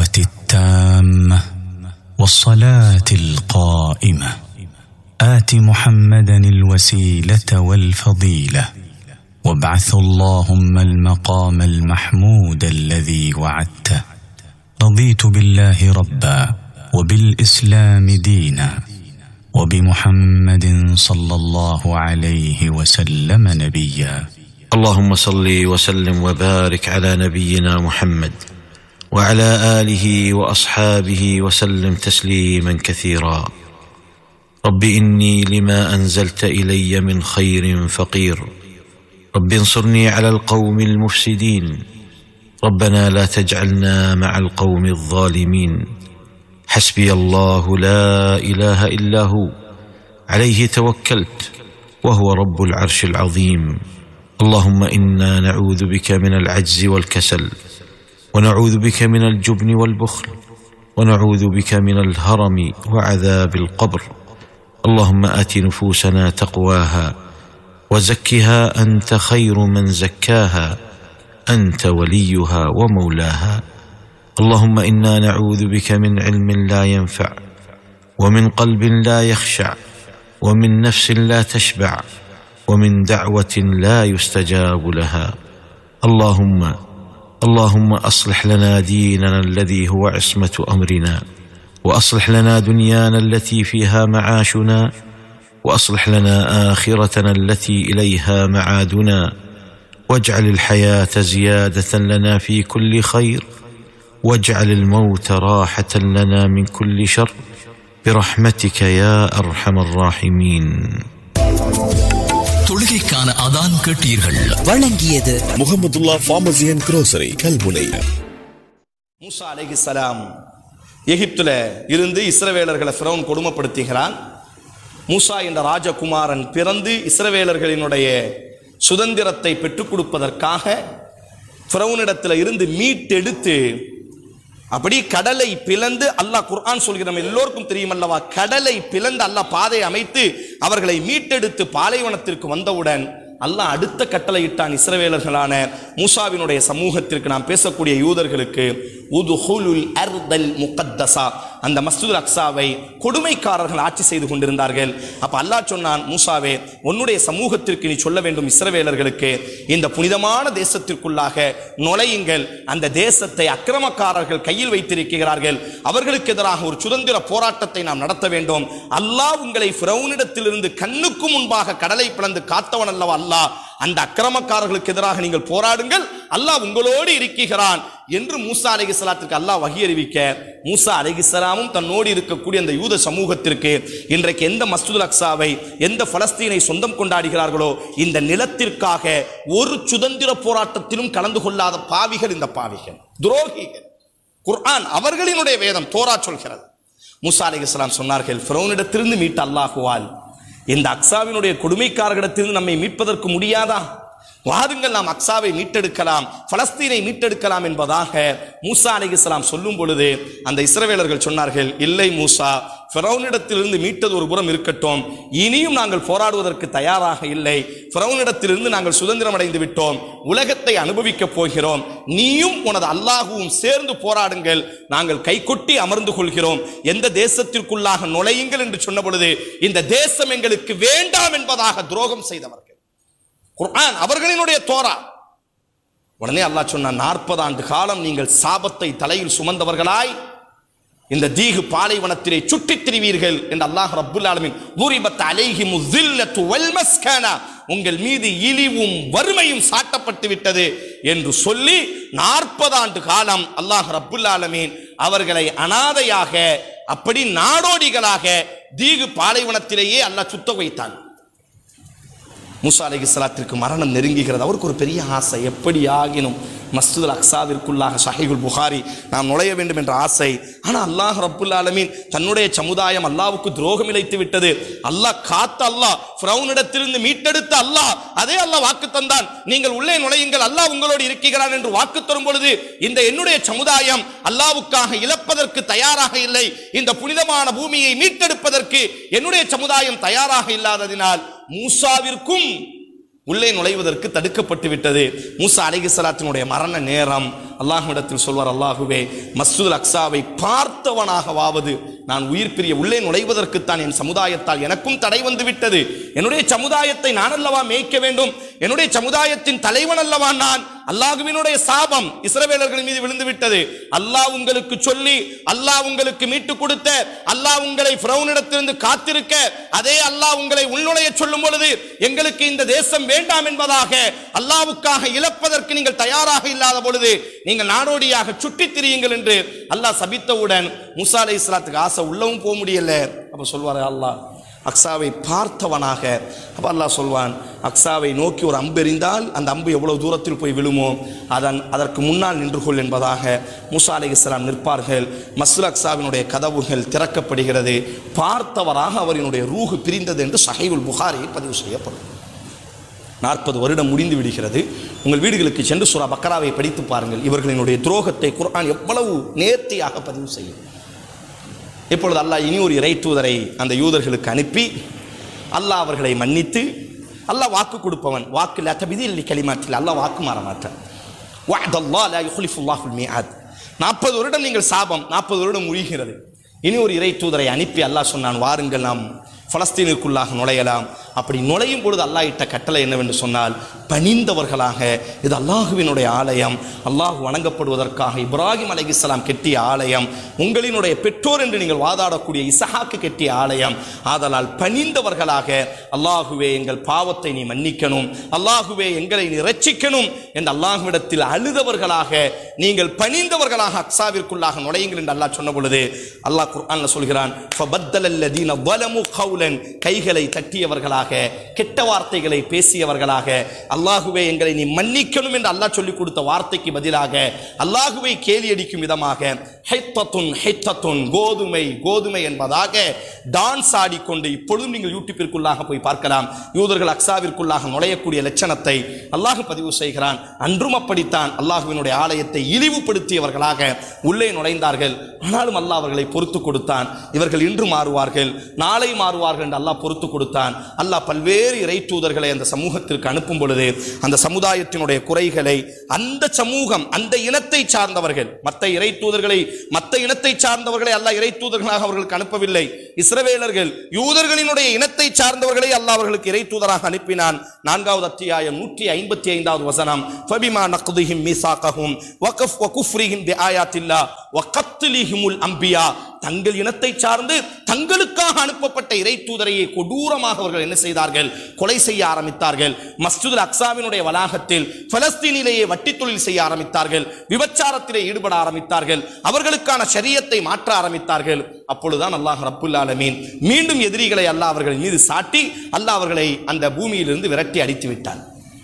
التامه والصلاه القائمه ات محمدا الوسيله والفضيله وابعث اللهم المقام المحمود الذي وعدته رضيت بالله ربا وبالاسلام دينا وبمحمد صلى الله عليه وسلم نبيا اللهم صل وسلم وبارك على نبينا محمد وعلى اله واصحابه وسلم تسليما كثيرا رب اني لما انزلت الي من خير فقير رب انصرني على القوم المفسدين ربنا لا تجعلنا مع القوم الظالمين حسبي الله لا اله الا هو عليه توكلت وهو رب العرش العظيم اللهم انا نعوذ بك من العجز والكسل ونعوذ بك من الجبن والبخل ونعوذ بك من الهرم وعذاب القبر اللهم ات نفوسنا تقواها وزكها انت خير من زكاها انت وليها ومولاها اللهم انا نعوذ بك من علم لا ينفع ومن قلب لا يخشع ومن نفس لا تشبع ومن دعوه لا يستجاب لها اللهم اللهم اصلح لنا ديننا الذي هو عصمه امرنا واصلح لنا دنيانا التي فيها معاشنا واصلح لنا اخرتنا التي اليها معادنا واجعل الحياه زياده لنا في كل خير واجعل الموت راحه لنا من كل شر برحمتك يا ارحم الراحمين தொழுகைக்கான அதான் கேட்டீர்கள் வழங்கியது Mohamedulla pharmacy and grocery Kalmunai Musa அலைஹிஸ்ஸலாம் எகிப்துல இருந்து இஸ்ரவேலர்களை ஃபிரௌன் கொடுமைப்படுத்துகிறான் மூசா என்ற ராஜகுமாரன் பிறந்து இஸ்ரவேலர்களினுடைய சுதந்திரத்தை பெற்றுக் கொடுப்பதற்காக ஃபிரௌனிடத்தில் இருந்து மீட்டெடுத்து அப்படி கடலை பிளந்து அல்லாஹ் குர்ஆன் சொல்கிற நம்ம எல்லோருக்கும் தெரியும் அல்லவா கடலை பிளந்து அல்லாஹ் பாதை அமைத்து அவர்களை மீட்டெடுத்து பாலைவனத்திற்கு வந்தவுடன் அல்லாஹ் அடுத்த கட்டளையிட்டான் இஸ்ரவேலர்களான மூசாவினுடைய சமூகத்திற்கு நாம் பேசக்கூடிய யூதர்களுக்கு உதுஹுலுல் அர்தல் முகத்தசா அந்த மஸ்ஜிதுல் அக்ஸாவை கொடுமைக்காரர்கள் ஆட்சி செய்து கொண்டிருந்தார்கள் அப்ப அல்லாஹ் சொன்னான் மூசாவே உன்னுடைய சமூகத்திற்கு நீ சொல்ல வேண்டும் இஸ்ரவேலர்களுக்கு இந்த புனிதமான தேசத்திற்குள்ளாக நுழையுங்கள் அந்த தேசத்தை அக்கிரமக்காரர்கள் கையில் வைத்திருக்கிறார்கள் அவர்களுக்கு எதிராக ஒரு சுதந்திர போராட்டத்தை நாம் நடத்த வேண்டும் அல்லாஹ் உங்களை ஃபிரௌனிடத்திலிருந்து கண்ணுக்கு முன்பாக கடலை பிளந்து காத்தவன் அல்லவா அல்லாஹ் அந்த அக்கிரமக்காரர்களுக்கு எதிராக நீங்கள் போராடுங்கள் அல்லாஹ் உங்களோடு இருக்கிறான் என்று மூசா அலைகிஸ்லாத்திற்கு அல்லாஹ் வகி அறிவிக்க மூசா அலைகிஸ்லாமும் தன்னோடு இருக்கக்கூடிய அந்த யூத சமூகத்திற்கு இன்றைக்கு எந்த மஸ்ஜிதுல் அக்ஸாவை எந்த பலஸ்தீனை சொந்தம் கொண்டாடுகிறார்களோ இந்த நிலத்திற்காக ஒரு சுதந்திர போராட்டத்திலும் கலந்து கொள்ளாத பாவிகள் இந்த பாவிகள் துரோகிகள் குர்ஆன் அவர்களினுடைய வேதம் தோரா சொல்கிறது மூசா அலைகிஸ்லாம் சொன்னார்கள் ஃபிரௌனிடத்திலிருந்து மீட்ட அல்லாஹுவால் இந்த அக்ஸாவினுடைய கொடுமைக்காரர்களிடத்திலிருந்து நம்மை மீட்பதற்கு முடியாதா வாருங்கள் நாம் அக்ஸாவை மீட்டெடுக்கலாம் பலஸ்தீனை மீட்டெடுக்கலாம் என்பதாக மூசா அலைஹிஸ்ஸலாம் சொல்லும் பொழுது அந்த இஸ்ரவேலர்கள் சொன்னார்கள் இல்லை மூசா ஃபிரௌனிடத்திலிருந்து மீட்டது ஒரு புறம் இருக்கட்டும் இனியும் நாங்கள் போராடுவதற்கு தயாராக இல்லை ஃபிரௌனிடத்திலிருந்து நாங்கள் சுதந்திரம் அடைந்து விட்டோம் உலகத்தை அனுபவிக்கப் போகிறோம் நீயும் உனது அல்லாஹுவும் சேர்ந்து போராடுங்கள் நாங்கள் கைகொட்டி அமர்ந்து கொள்கிறோம் எந்த தேசத்திற்குள்ளாக நுழையுங்கள் என்று சொன்ன பொழுது இந்த தேசம் எங்களுக்கு வேண்டாம் என்பதாக துரோகம் செய்தவர்கள் குர்ஆன் அவர்களினுடைய தோரா உடனே அல்லாஹ் சொன்னான் நாற்பது ஆண்டு காலம் நீங்கள் சாபத்தை தலையில் சுமந்தவர்களாய் இந்த தீகு பாலைவனத்திலே சுற்றித் திரிவீர்கள் என்று அல்லாஹ் ரப்புல் ஆலமீன் தூரிபத் அலைஹிமு ஸில்லத்து வல் மஸ்கனா உங்கள் மீது இழிவும் வறுமையும் சாட்டப்பட்டு விட்டது என்று சொல்லி நாற்பது ஆண்டு காலம் அல்லாஹ் ரப்புல் ஆலமீன் அவர்களை அனாதையாக அப்படி நாடோடிகளாக தீகு பாலைவனத்திலேயே அல்லாஹ் சுத்த வைத்தான் மூசா அலைஹிஸ்ஸலாத்திற்கு மரணம் நெருங்குகிறது அவருக்கு ஒரு பெரிய ஆசை எப்படி ஆகினும் மஸ்ஜிதுல் அக்ஸாவிற்குள்ளாக ஷஹீகுல் புகாரி நாம் நுழைய வேண்டும் என்ற ஆசை ஆனால் அல்லாஹ் ரப்புல் ஆலமீன் தன்னுடைய சமுதாயம் அல்லாவுக்கு துரோகம் இழைத்து விட்டது அல்லாஹ் காத்த அல்லாஹ் ஃபிரௌனிடத்திலிருந்து மீட்டெடுத்த அல்லாஹ் அதே அல்லாஹ் வாக்கு தந்தான் நீங்கள் உள்ளே நுழையுங்கள் அல்லாஹ் உங்களோடு இருக்கிறான் என்று வாக்கு தரும் பொழுது இந்த என்னுடைய சமுதாயம் அல்லாவுக்காக இழப்பதற்கு தயாராக இல்லை இந்த புனிதமான பூமியை மீட்டெடுப்பதற்கு என்னுடைய சமுதாயம் தயாராக இல்லாததினால் மூசாவிற்கும் உள்ளே நுழைவதற்கு தடுக்கப்பட்டு விட்டது மூசா அலைகிஸ்லாத்தினுடைய மரண நேரம் அல்லாஹ்விடத்தில் சொல்வார் அல்லாஹுவே மஸ்ஜிதுல் அக்ஸாவை பார்த்தவனாகவாவது நான் உயிர் பிரிய உள்ளே நுழைவதற்குத்தான் என் சமுதாயத்தால் எனக்கும் தடை வந்து விட்டது என்னுடைய சமுதாயத்தை நான் அல்லவா மேய்க்க வேண்டும் என்னுடைய சமுதாயத்தின் தலைவன் அல்லவா நான் அல்லாஹுவினுடைய சாபம் இஸ்ரவேலர்கள் மீது விழுந்து விட்டது அல்லாஹ் உங்களுக்கு சொல்லி அல்லாஹ் உங்களுக்கு மீட்டு கொடுத்த அல்லாஹ் உங்களை பிரவுனிடத்திலிருந்து காத்திருக்க அதே அல்லாஹ் உங்களை உள்நுழைய சொல்லும் பொழுது எங்களுக்கு இந்த தேசம் வேண்டாம் என்பதாக அல்லாவுக்காக இழப்பதற்கு நீங்கள் தயாராக இல்லாத பொழுது நீங்கள் நாடோடியாக சுற்றித் திரியுங்கள் என்று அல்லாஹ் சபித்தவுடன் முசா அலை இஸ்லாத்துக்கு ஆசை உள்ளவும் போக முடியல அப்ப சொல்வாரு அல்லாஹ் அக்ஸாவை பார்த்தவனாக அப்ப அல்லாஹ் சொல்வான் அக்ஸாவை நோக்கி ஒரு அம்பு எறிந்தால் அந்த அம்பு எவ்வளவு தூரத்தில் போய் விழுமோ அதன் அதற்கு முன்னால் நின்று கொள் என்பதாக மூசா அலை இஸ்லாம் நிற்பார்கள் மஸ்ல அக்ஸாவினுடைய கதவுகள் திறக்கப்படுகிறது பார்த்தவராக அவரினுடைய ரூஹு பிரிந்தது என்று சஹைவுல் புகாரியில் பதிவு செய்யப்படும் நாற்பது வருடம் முடிந்து விடுகிறது உங்கள் வீடுகளுக்கு சென்று சூரா பக்கராவை படித்து பாருங்கள் இவர்களினுடைய துரோகத்தை குர்ஆன் எவ்வளவு நேர்த்தியாக பதிவு செய்யும் இப்பொழுது அல்லாஹ் இனி ஒரு இறை தூதரை அந்த யூதர்களுக்கு அனுப்பி அல்லாஹ் அவர்களை மன்னித்து அல்லாஹ் வாக்கு கொடுப்பவன் வாக்கு லத்தபிதி இல்லை களிமாற்றில் அல்லாஹ் வாக்கு மாற மாட்டான் வஅதல்லாஹ் லா யுக்லிஃபுல்லாஹுல் மிஆத் நாற்பது வருடம் நீங்கள் சாபம் நாற்பது வருடம் முழிகிறது இனி ஒரு இறை தூதரை அனுப்பி அல்லாஹ் சொன்னான் வாருங்கள் நாம் பலஸ்தீனுக்குள்ளாக நுழையலாம் அப்படி நுழையும் பொழுது அல்லாஹ் இட்ட கட்டளை என்னவென்று சொன்னால் பணிந்தவர்களாக இது அல்லாஹுவினுடைய ஆலயம் அல்லாஹ் வணங்கப்படுவதற்காக இப்ராஹிம் அலைஹிஸ்ஸலாம் கெட்டிய ஆலயம் உங்களினுடைய பெற்றோர் என்று நீங்கள் வாதாடக்கூடிய இசஹாக்கு கெட்டிய ஆலயம் ஆதலால் பணிந்தவர்களாக அல்லாஹுவே எங்கள் பாவத்தை நீ மன்னிக்கணும் அல்லாஹுவே எங்களை நீ ரட்சிக்கணும் என்று அல்லாஹுவிடத்தில் அழுதவர்களாக நீங்கள் பணிந்தவர்களாக அக்ஸாவிற்குள்ளாக நுழையுங்கள் என்று அல்லாஹ் சொன்ன பொழுது அல்லாஹ் குர்ஆன்ல சொல்கிறான் ஃபபத்தல அல்லதீன ظلموا قولا கைகளை தட்டியவர்களாக கெட்ட வார்த்தைகளை பேசியவர்களாக அல்லாஹுவே எங்களை நீ மன்னிக்கணும் என்று அல்லாஹ் சொல்லிக் கொடுத்த வார்த்தைக்கு பதிலாக அல்லாஹுவை கேலி அடிக்கும் விதமாக ஹைத்தத்துன் ஹைத்தத்துன் கோதுமை கோதுமை என்பதாக டான்ஸ் ஆடிக்கொண்டு இப்பொழுதும் நீங்கள் யூடியூப்பிற்குள்ளாக போய் பார்க்கலாம் யூதர்கள் அக்ஸாவிற்குள்ளாக நுழையக்கூடிய லட்சணத்தை அல்லாஹ் பதிவு செய்கிறான் அன்றும் அப்படித்தான் அல்லாஹுவினுடைய ஆலயத்தை இழிவுபடுத்தியவர்களாக உள்ளே நுழைந்தார்கள் ஆனாலும் அல்லாஹ் அவர்களை பொறுத்து கொடுத்தான் இவர்கள் இன்று மாறுவார்கள் நாளை மாறுவார்கள் என்று அல்லாஹ் பொறுத்து கொடுத்தான் அல்லாஹ் பல்வேறு இறை தூதர்களை அந்த சமூகத்திற்கு அனுப்பும் பொழுது அந்த சமுதாயத்தினுடைய குறைகளை அந்த சமூகம் அந்த இனத்தை சார்ந்தவர்கள் மற்ற இறை தூதர்களை மற்ற இனத்தை சார்ந்தவர்களை அல்லாஹ் இறை தூதர்களாக அவர்களுக்கு அனுப்பவில்லை இஸ்ரவேலர்கள் யூதர்களினுடைய இனத்தை சார்ந்தவர்களை அல்லாஹ் அவர்களுக்கு இறை தூதராக அனுப்பினான் நான்காவது அத்தியாயம் நூற்றி ஐம்பத்தி ஐந்தாவது வசனம் ஃபபிமா நக்துஹிம் மீசாக்கஹும் வகஃப் வகுஃப்ரிஹிம் பி ஆயாத்தில்லா வகத்லிஹிமுல் அம்பியா தங்கள் இனத்தை சார்ந்து தங்களுக்காக அனுப்பப்பட்ட இறை தூதரையை கொடூரமாக அவர்கள் என்ன செய்தார்கள் கொலை செய்ய ஆரம்பித்தார்கள் மஸ்ஜிதுல் அக்ஸாவினுடைய வளாகத்தில் பலஸ்தீனிலேயே வட்டி தொழில் செய்ய ஆரம்பித்தார்கள் விபச்சாரத்திலே ஈடுபட ஆரம்பித்தார்கள் அவர்களுக்கான ஷரியத்தை மாற்ற ஆரம்பித்தார்கள் அப்பொழுதுதான் அல்லாஹ் ரப்புல் ஆலமீன் மீண்டும் எதிரிகளை அல்லாஹ் அவர்கள் மீது சாட்டி அல்லாஹ் அவர்களை அந்த பூமியிலிருந்து விரட்டி அடித்து விட்டான்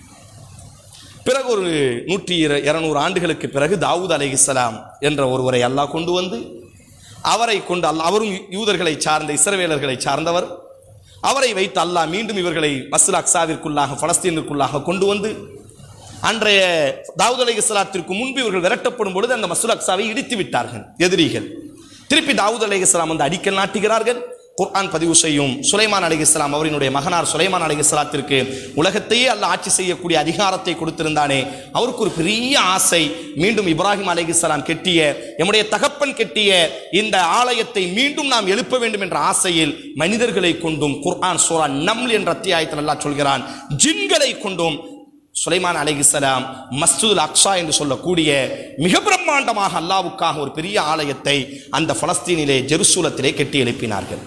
பிறகு ஒரு நூற்றி இர- இருநூறு ஆண்டுகளுக்கு பிறகு தாவூத் அலைஹிஸ்ஸலாம் என்ற ஒருவரை அல்லாஹ் கொண்டு வந்து அவரை கொண்டு அல்லாஹ் அவரும் யூதர்களை சார்ந்த இஸ்ரவேலர்களை சார்ந்தவர் அவரை வைத்து அல்லாஹ் மீண்டும் இவர்களை மஸ்ல அக்ஸாவிற்குள்ளாக பலஸ்தீனுக்குள்ளாக கொண்டு வந்து அன்றைய தாவூத் அலைஹிஸ்ஸலாத்திற்கு முன்பு இவர்கள் விரட்டப்படும் பொழுது அந்த மசூல் அக்ஸாவை இடித்து விட்டார்கள் எதிரிகள் திருப்பி தாவூத் அலைஹிஸ்ஸலாம் வந்து அடிக்கல் நாட்டுகிறார்கள் குர்ஆன் பதிவு செய்யும் சுலைமான் அலைஹிஸ்ஸலாம் அவரினுடைய மகனார் சுலைமான் அலைஹிஸ்ஸலாத்திற்கு உலகத்தையே அல்ல ஆட்சி செய்யக்கூடிய அதிகாரத்தை கொடுத்திருந்தானே அவருக்கு ஒரு பெரிய ஆசை மீண்டும் இப்ராஹிம் அலைஹிஸ்ஸலாம் கெட்டிய எம்முடைய தகப்பன் கெட்டிய இந்த ஆலயத்தை மீண்டும் நாம் எழுப்ப வேண்டும் என்ற ஆசையில் மனிதர்களை கொண்டும் குர்ஆன் சூரா நம்ல் என்ற அத்தியாயத்தில் அல்லாஹ் சொல்கிறான் ஜின்களை கொண்டும் சுலைமான் அலைஹிஸ்ஸலாம் மஸ்ஜிதுல் அக்ஸா என்று சொல்லக்கூடிய மிக பிரம்மாண்டமாக அல்லாவுக்காக ஒரு பெரிய ஆலயத்தை அந்த பலஸ்தீனிலே ஜெருசூலத்திலே கட்டி எழுப்பினார்கள்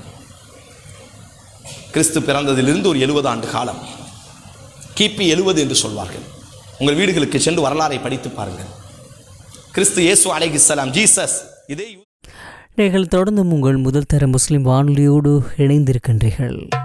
கிறிஸ்து பிறந்ததிலிருந்து ஒரு எழுபது ஆண்டு காலம் கிபி எழுபது என்று சொல்வார்கள் உங்கள் வீடுகளுக்கு சென்று வரலாறை படித்து பாருங்கள் கிறிஸ்து இயேசு அலைஹிஸ்ஸலாம் ஜீசஸ் இதே நீங்கள் தொடர்ந்தும் உங்கள் முதல் தர முஸ்லிம் வானொலியோடு இணைந்திருக்கின்றீர்கள்